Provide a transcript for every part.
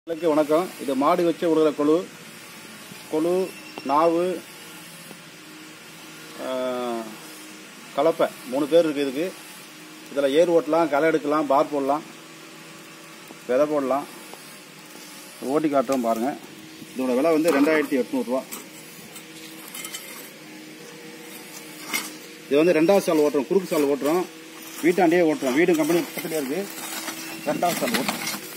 எல்லாருக்கும் வணக்கம் இது மாடு வச்சு விடுகிற கொழு கொழு நாவு ஆஹ், கலப்பை மூணு பேர் இருக்குது இதுக்கு இதில் ஏர் ஓட்டலாம் களை எடுக்கலாம் பார் போடலாம் விதை போடலாம் ஓட்டி காட்டுறோம் பாருங்கள் இதோட விலை வந்து ரெண்டாயிரத்தி எட்நூறுரூவா இது வந்து ரெண்டாவது சால் ஓட்டுறோம் குறுக்கு சால் ஓட்டுறோம் வீட்டாண்டே ஓட்டுறோம் வீடு கம்பெனி பக்கத்துலேயே இருக்குது ரெண்டாவது சால் ஓட்டுறோம்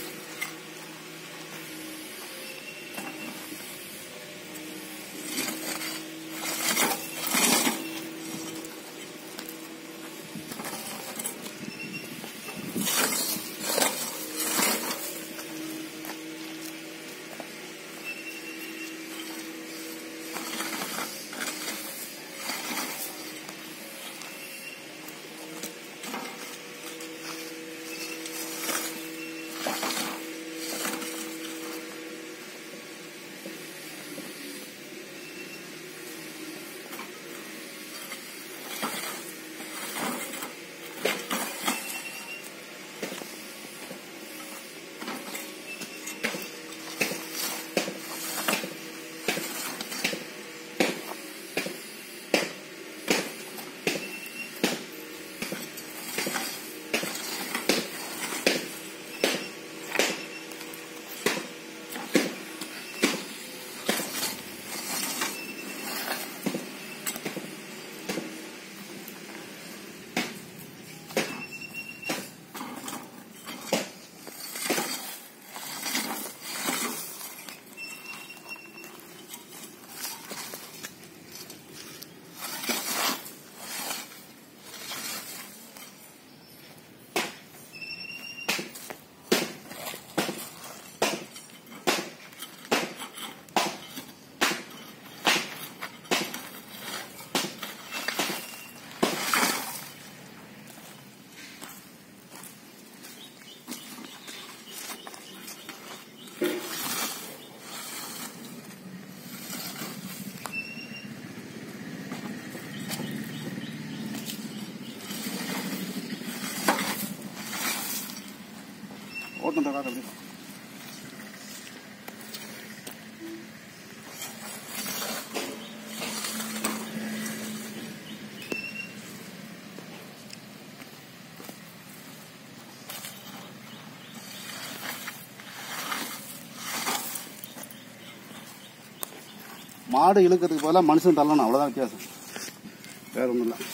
ஓட்டம் தக்காத அப்படி மாடு இழுக்கிறதுக்கு பதிலாக மனுஷன் தள்ளணும் அவ்வளோதான் வித்தியாசம் வேற ஒன்றும் இல்லை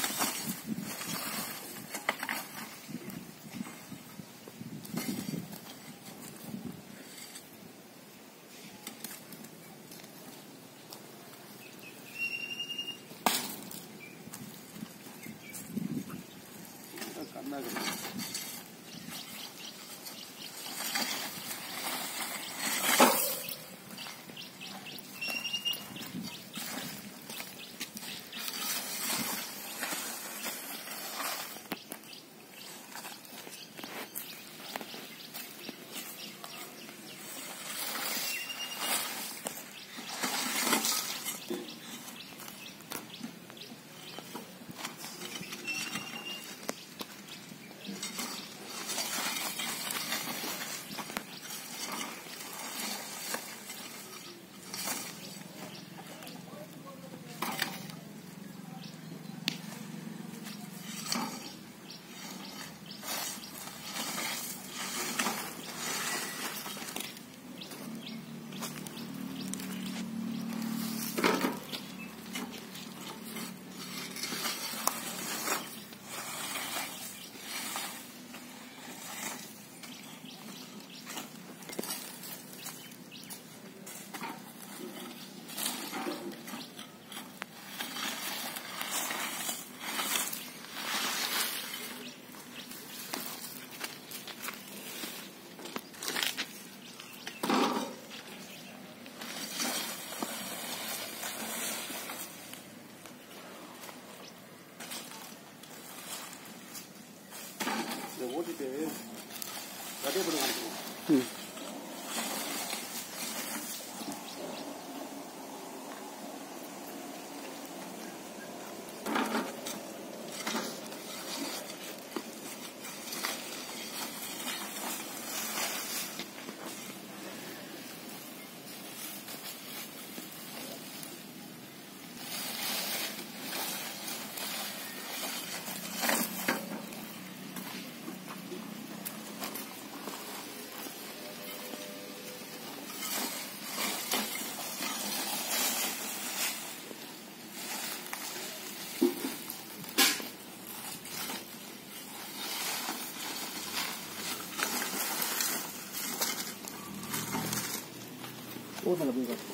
இதை ஓட்டிட்டு கதையை பண்ணி காமிக்கணும் ஊத்தல போய் காட்டு.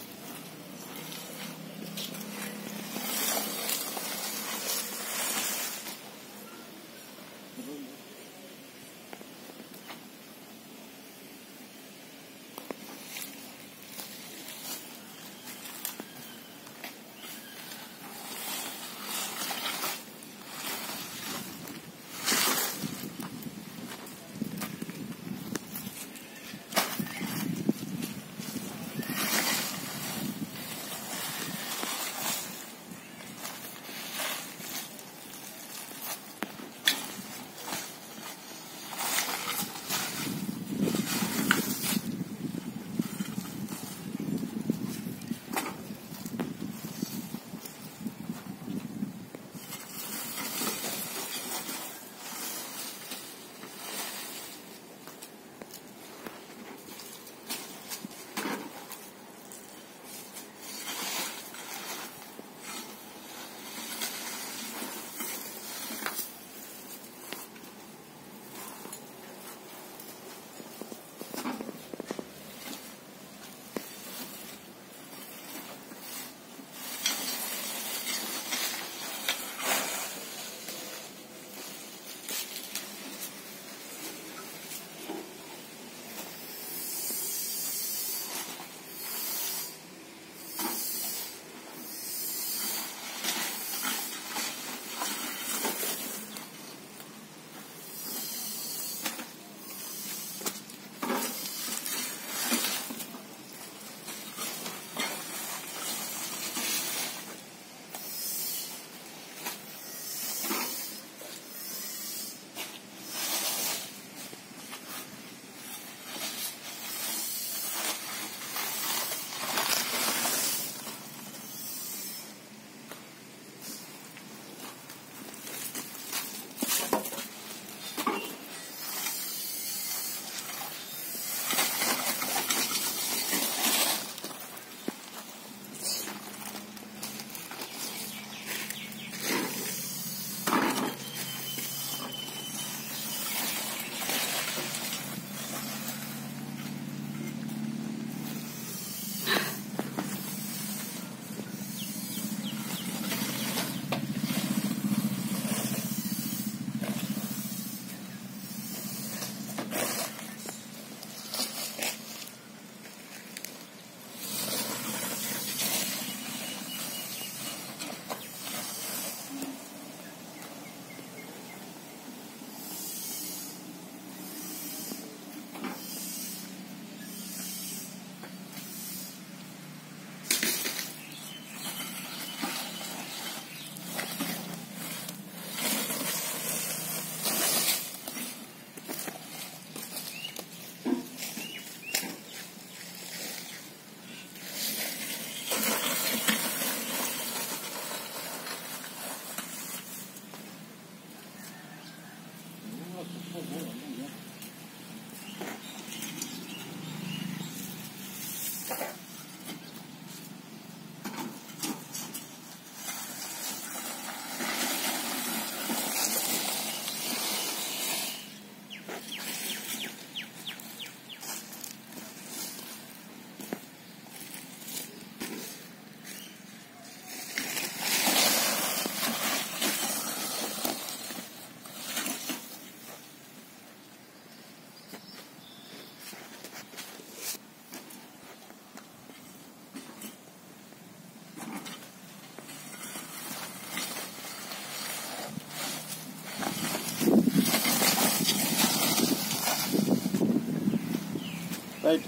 ரைட்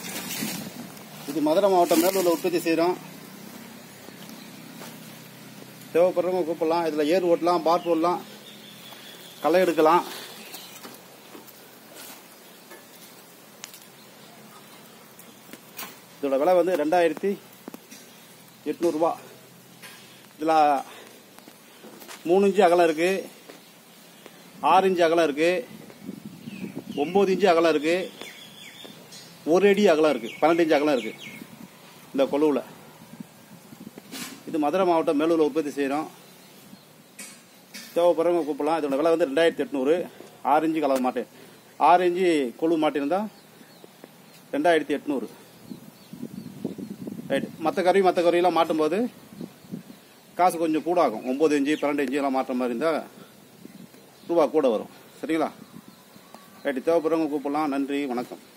இது மதுரை மாவட்டம் மேலூரில் உற்பத்தி செய்கிறோம் தேவைப்படுறவங்க கூப்பிடலாம் இதில் ஏர் ஓட்டலாம் பார் போடலாம் களை எடுக்கலாம் இதோட விலை வந்து ரெண்டாயிரத்தி எட்நூறுபா இதில் மூணு இன்ச்சு அகலம் இருக்குது ஆறு இன்ச்சு அகலம் இருக்குது ஒம்பது இன்ச்சு அகலம் இருக்குது ஒரு அடி அகலம் இருக்குது பன்னெண்டு இன்ச்சு அகலம் இருக்குது இந்த கொழுவில் இது மதுரை மாவட்டம் மேலூரில் உற்பத்தி செய்கிறோம் தேவைப்படுறவங்க கூப்பிடலாம் இதோட விலை வந்து ரெண்டாயிரத்தி எட்நூறு ஆறு இன்ச்சு கலவை மாட்டு ஆறு இன்ச்சு கொழு மாட்டிருந்தால் ரெண்டாயிரத்தி எட்நூறு ரைட் மற்ற கருவி மற்ற கருவிலாம் மாட்டும்போது காசு கொஞ்சம் கூட ஆகும் ஒம்பது இன்ச்சு பன்னெண்டு இன்ச்சு எல்லாம் மாட்டுற மாதிரி இருந்தால் ரூபா கூட வரும் சரிங்களா ரைட்டு தேவைப்படுறவங்க கூப்பிடலாம் நன்றி வணக்கம்